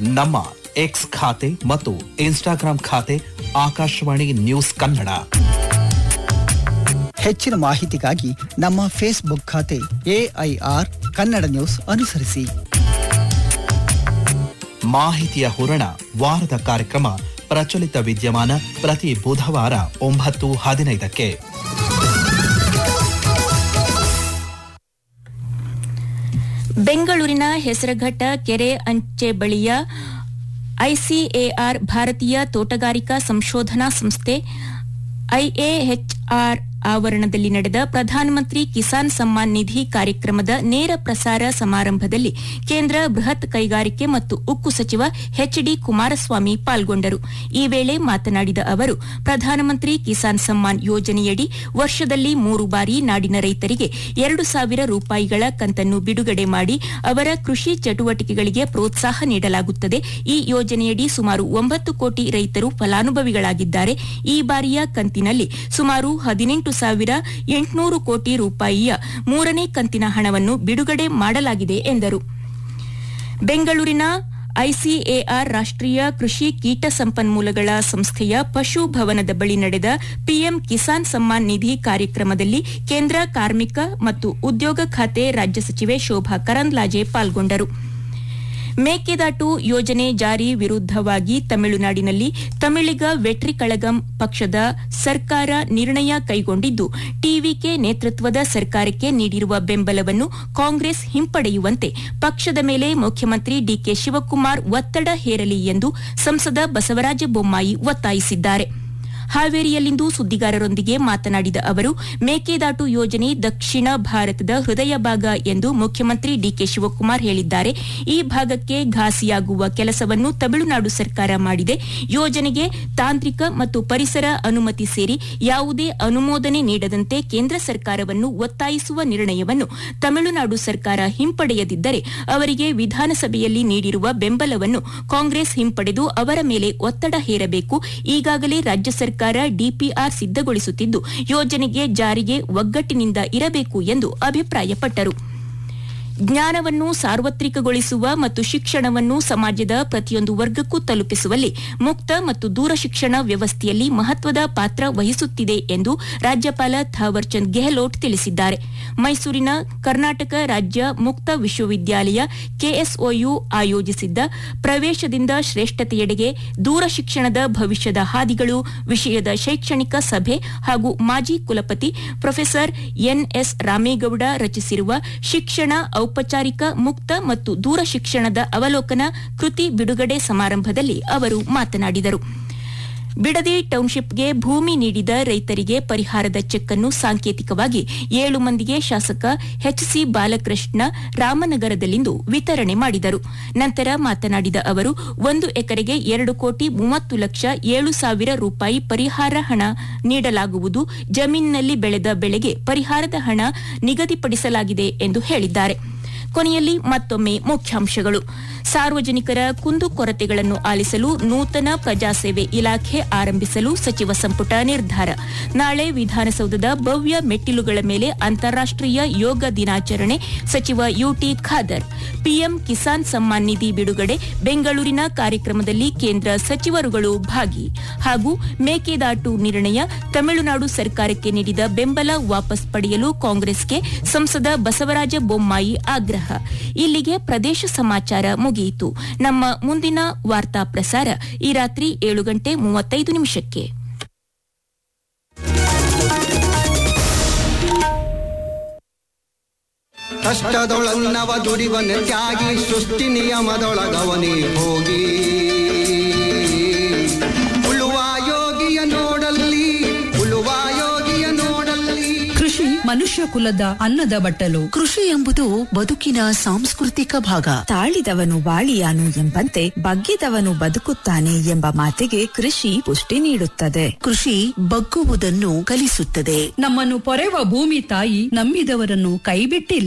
ನಮ್ಮ ಎಕ್ಸ್ ಖಾತೆ ಮತ್ತು ಇನ್ಸ್ಟಾಗ್ರಾಂ ಖಾತೆ ಆಕಾಶವಾಣಿ ನ್ಯೂಸ್ ಕನ್ನಡ ಹೆಚ್ಚಿನ ಮಾಹಿತಿಗಾಗಿ ನಮ್ಮ ಫೇಸ್ಬುಕ್ ಖಾತೆ ಎಐಆರ್ ಕನ್ನಡ ನ್ಯೂಸ್ ಅನುಸರಿಸಿ ಮಾಹಿತಿಯ ಹೂರಣ ವಾರದ ಕಾರ್ಯಕ್ರಮ ಪ್ರಚಲಿತ ವಿದ್ಯಮಾನ ಪ್ರತಿ ಬುಧವಾರ ಒಂಬತ್ತು ಹದಿನೈದಕ್ಕೆ ಬೆಂಗಳೂರಿನ ಹೆಸರಘಟ್ಟ ಕೆರೆ ಅಂಚೆ ಬಳಿಯ ಐಸಿಎಆರ್ ಭಾರತೀಯ ತೋಟಗಾರಿಕಾ ಸಂಶೋಧನಾ ಸಂಸ್ಥೆ ಐಎಎಚ್ಆರ್ ಆವರಣದಲ್ಲಿ ನಡೆದ ಪ್ರಧಾನಮಂತ್ರಿ ಕಿಸಾನ್ ಸಮ್ಮಾನ್ ನಿಧಿ ಕಾರ್ಯಕ್ರಮದ ನೇರ ಪ್ರಸಾರ ಸಮಾರಂಭದಲ್ಲಿ ಕೇಂದ್ರ ಬೃಹತ್ ಕೈಗಾರಿಕೆ ಮತ್ತು ಉಕ್ಕು ಸಚಿವ ಎಚ್ಡಿ ಕುಮಾರಸ್ವಾಮಿ ಪಾಲ್ಗೊಂಡರು ಈ ವೇಳೆ ಮಾತನಾಡಿದ ಅವರು ಪ್ರಧಾನಮಂತ್ರಿ ಕಿಸಾನ್ ಸಮ್ಮಾನ್ ಯೋಜನೆಯಡಿ ವರ್ಷದಲ್ಲಿ ಮೂರು ಬಾರಿ ನಾಡಿನ ರೈತರಿಗೆ ಎರಡು ಸಾವಿರ ರೂಪಾಯಿಗಳ ಕಂತನ್ನು ಬಿಡುಗಡೆ ಮಾಡಿ ಅವರ ಕೃಷಿ ಚಟುವಟಿಕೆಗಳಿಗೆ ಪ್ರೋತ್ಸಾಹ ನೀಡಲಾಗುತ್ತದೆ ಈ ಯೋಜನೆಯಡಿ ಸುಮಾರು ಒಂಬತ್ತು ಕೋಟಿ ರೈತರು ಫಲಾನುಭವಿಗಳಾಗಿದ್ದಾರೆ ಈ ಬಾರಿಯ ಕಂತಿನಲ್ಲಿ ಸುಮಾರು ಹದಿನೆಂಟು ಸಾವಿರ ಎಂಟುನೂರು ಕೋಟಿ ರೂಪಾಯಿಯ ಮೂರನೇ ಕಂತಿನ ಹಣವನ್ನು ಬಿಡುಗಡೆ ಮಾಡಲಾಗಿದೆ ಎಂದರು ಬೆಂಗಳೂರಿನ ಐಸಿಎಆರ್ ರಾಷ್ಟ್ರೀಯ ಕೃಷಿ ಕೀಟ ಸಂಪನ್ಮೂಲಗಳ ಸಂಸ್ಥೆಯ ಪಶು ಭವನದ ಬಳಿ ನಡೆದ ಪಿಎಂ ಕಿಸಾನ್ ಸಮ್ಮಾನ್ ನಿಧಿ ಕಾರ್ಯಕ್ರಮದಲ್ಲಿ ಕೇಂದ್ರ ಕಾರ್ಮಿಕ ಮತ್ತು ಉದ್ಯೋಗ ಖಾತೆ ರಾಜ್ಯ ಸಚಿವೆ ಶೋಭಾ ಕರಂದ್ಲಾಜೆ ಪಾಲ್ಗೊಂಡರು ಮೇಕೆದಾಟು ಯೋಜನೆ ಜಾರಿ ವಿರುದ್ದವಾಗಿ ತಮಿಳುನಾಡಿನಲ್ಲಿ ತಮಿಳಿಗ ವೆಟ್ರಿ ಕಳಗಂ ಪಕ್ಷದ ಸರ್ಕಾರ ನಿರ್ಣಯ ಕೈಗೊಂಡಿದ್ದು ಟಿವಿಕೆ ನೇತೃತ್ವದ ಸರ್ಕಾರಕ್ಕೆ ನೀಡಿರುವ ಬೆಂಬಲವನ್ನು ಕಾಂಗ್ರೆಸ್ ಹಿಂಪಡೆಯುವಂತೆ ಪಕ್ಷದ ಮೇಲೆ ಮುಖ್ಯಮಂತ್ರಿ ಡಿಕೆ ಶಿವಕುಮಾರ್ ಒತ್ತಡ ಹೇರಲಿ ಎಂದು ಸಂಸದ ಬಸವರಾಜ ಬೊಮ್ಮಾಯಿ ಒತ್ತಾಯಿಸಿದ್ದಾರೆ ಹಾವೇರಿಯಲ್ಲಿಂದು ಸುದ್ದಿಗಾರರೊಂದಿಗೆ ಮಾತನಾಡಿದ ಅವರು ಮೇಕೆದಾಟು ಯೋಜನೆ ದಕ್ಷಿಣ ಭಾರತದ ಹೃದಯ ಭಾಗ ಎಂದು ಮುಖ್ಯಮಂತ್ರಿ ಡಿಕೆ ಶಿವಕುಮಾರ್ ಹೇಳಿದ್ದಾರೆ ಈ ಭಾಗಕ್ಕೆ ಘಾಸಿಯಾಗುವ ಕೆಲಸವನ್ನು ತಮಿಳುನಾಡು ಸರ್ಕಾರ ಮಾಡಿದೆ ಯೋಜನೆಗೆ ತಾಂತ್ರಿಕ ಮತ್ತು ಪರಿಸರ ಅನುಮತಿ ಸೇರಿ ಯಾವುದೇ ಅನುಮೋದನೆ ನೀಡದಂತೆ ಕೇಂದ್ರ ಸರ್ಕಾರವನ್ನು ಒತ್ತಾಯಿಸುವ ನಿರ್ಣಯವನ್ನು ತಮಿಳುನಾಡು ಸರ್ಕಾರ ಹಿಂಪಡೆಯದಿದ್ದರೆ ಅವರಿಗೆ ವಿಧಾನಸಭೆಯಲ್ಲಿ ನೀಡಿರುವ ಬೆಂಬಲವನ್ನು ಕಾಂಗ್ರೆಸ್ ಹಿಂಪಡೆದು ಅವರ ಮೇಲೆ ಒತ್ತಡ ಹೇರಬೇಕು ಈಗಾಗಲೇ ರಾಜ್ಯ ಸರ್ಕಾರ ಡಿಪಿಆರ್ ಸಿದ್ದಗೊಳಿಸುತ್ತಿದ್ದು ಯೋಜನೆಗೆ ಜಾರಿಗೆ ಒಗ್ಗಟ್ಟಿನಿಂದ ಇರಬೇಕು ಎಂದು ಅಭಿಪ್ರಾಯಪಟ್ಟರು ಜ್ಞಾನವನ್ನು ಸಾರ್ವತ್ರಿಕಗೊಳಿಸುವ ಮತ್ತು ಶಿಕ್ಷಣವನ್ನು ಸಮಾಜದ ಪ್ರತಿಯೊಂದು ವರ್ಗಕ್ಕೂ ತಲುಪಿಸುವಲ್ಲಿ ಮುಕ್ತ ಮತ್ತು ದೂರ ಶಿಕ್ಷಣ ವ್ಯವಸ್ಥೆಯಲ್ಲಿ ಮಹತ್ವದ ಪಾತ್ರ ವಹಿಸುತ್ತಿದೆ ಎಂದು ರಾಜ್ಯಪಾಲ ಥಾವರ್ಚಂದ್ ಗೆಹ್ಲೋಟ್ ತಿಳಿಸಿದ್ದಾರೆ ಮೈಸೂರಿನ ಕರ್ನಾಟಕ ರಾಜ್ಯ ಮುಕ್ತ ವಿಶ್ವವಿದ್ಯಾಲಯ ಕೆಎಸ್ಒಯು ಆಯೋಜಿಸಿದ್ದ ಪ್ರವೇಶದಿಂದ ಶ್ರೇಷ್ಠತೆಯೆಡೆಗೆ ದೂರ ಶಿಕ್ಷಣದ ಭವಿಷ್ಯದ ಹಾದಿಗಳು ವಿಷಯದ ಶೈಕ್ಷಣಿಕ ಸಭೆ ಹಾಗೂ ಮಾಜಿ ಕುಲಪತಿ ಪ್ರೊಫೆಸರ್ ಎನ್ಎಸ್ ರಾಮೇಗೌಡ ರಚಿಸಿರುವ ಶಿಕ್ಷಣ ಔಪಚಾರಿಕ ಮುಕ್ತ ಮತ್ತು ದೂರ ಶಿಕ್ಷಣದ ಅವಲೋಕನ ಕೃತಿ ಬಿಡುಗಡೆ ಸಮಾರಂಭದಲ್ಲಿ ಅವರು ಮಾತನಾಡಿದರು ಬಿಡದಿ ಟೌನ್ಶಿಪ್ಗೆ ಭೂಮಿ ನೀಡಿದ ರೈತರಿಗೆ ಪರಿಹಾರದ ಚೆಕ್ ಅನ್ನು ಸಾಂಕೇತಿಕವಾಗಿ ಏಳು ಮಂದಿಗೆ ಶಾಸಕ ಎಚ್ಸಿ ಬಾಲಕೃಷ್ಣ ರಾಮನಗರದಲ್ಲಿಂದು ವಿತರಣೆ ಮಾಡಿದರು ನಂತರ ಮಾತನಾಡಿದ ಅವರು ಒಂದು ಎಕರೆಗೆ ಎರಡು ಕೋಟಿ ಮೂವತ್ತು ಲಕ್ಷ ಏಳು ಸಾವಿರ ರೂಪಾಯಿ ಪರಿಹಾರ ಹಣ ನೀಡಲಾಗುವುದು ಜಮೀನಿನಲ್ಲಿ ಬೆಳೆದ ಬೆಳೆಗೆ ಪರಿಹಾರದ ಹಣ ನಿಗದಿಪಡಿಸಲಾಗಿದೆ ಎಂದು ಹೇಳಿದ್ದಾರೆ ಕೊನೆಯಲ್ಲಿ ಮತ್ತೊಮ್ಮೆ ಮುಖ್ಯಾಂಶಗಳು ಸಾರ್ವಜನಿಕರ ಕುಂದುಕೊರತೆಗಳನ್ನು ಆಲಿಸಲು ನೂತನ ಪ್ರಜಾಸೇವೆ ಇಲಾಖೆ ಆರಂಭಿಸಲು ಸಚಿವ ಸಂಪುಟ ನಿರ್ಧಾರ ನಾಳೆ ವಿಧಾನಸೌಧದ ಭವ್ಯ ಮೆಟ್ಟಿಲುಗಳ ಮೇಲೆ ಅಂತಾರಾಷ್ಟೀಯ ಯೋಗ ದಿನಾಚರಣೆ ಸಚಿವ ಯುಟಿ ಖಾದರ್ ಪಿಎಂ ಕಿಸಾನ್ ಸಮ್ಮಾನ್ ನಿಧಿ ಬಿಡುಗಡೆ ಬೆಂಗಳೂರಿನ ಕಾರ್ಯಕ್ರಮದಲ್ಲಿ ಕೇಂದ್ರ ಸಚಿವರುಗಳು ಭಾಗಿ ಹಾಗೂ ಮೇಕೆದಾಟು ನಿರ್ಣಯ ತಮಿಳುನಾಡು ಸರ್ಕಾರಕ್ಕೆ ನೀಡಿದ ಬೆಂಬಲ ವಾಪಸ್ ಪಡೆಯಲು ಕಾಂಗ್ರೆಸ್ಗೆ ಸಂಸದ ಬಸವರಾಜ ಬೊಮ್ಮಾಯಿ ಆಗ್ರಹ ಇಲ್ಲಿಗೆ ಪ್ರದೇಶ ಸಮಾಚಾರ ಮುಗಿಯಿತು ನಮ್ಮ ಮುಂದಿನ ವಾರ್ತಾ ಪ್ರಸಾರ ಈ ರಾತ್ರಿ ಏಳು ಗಂಟೆ ಮೂವತ್ತೈದು ನಿಮಿಷಕ್ಕೆ ಕಷ್ಟದೊಳನ್ನವ ದುಡಿವನ ತ್ಯಾಗಿ ಸೃಷ್ಟಿ ನಿಯಮದೊಳಗವನೇ ಹೋಗಿ ಉಳುವ ಯೋಗಿಯ ನೋಡಲ್ಲಿ ಉಳುವ ಯೋಗಿಯ ನೋಡಲ್ಲಿ ಕೃಷಿ ಮನುಷ್ಯ ಕುಲದ ಅನ್ನದ ಬಟ್ಟಲು ಕೃಷಿ ಎಂಬುದು ಬದುಕಿನ ಸಾಂಸ್ಕೃತಿಕ ಭಾಗ ತಾಳಿದವನು ಬಾಳಿಯಾನು ಎಂಬಂತೆ ಬಗ್ಗಿದವನು ಬದುಕುತ್ತಾನೆ ಎಂಬ ಮಾತಿಗೆ ಕೃಷಿ ಪುಷ್ಟಿ ನೀಡುತ್ತದೆ ಕೃಷಿ ಬಗ್ಗುವುದನ್ನು ಕಲಿಸುತ್ತದೆ ನಮ್ಮನ್ನು ಪೊರೆವ ಭೂಮಿ ತಾಯಿ ನಂಬಿದವರನ್ನು ಕೈಬಿಟ್ಟಿಲ್ಲ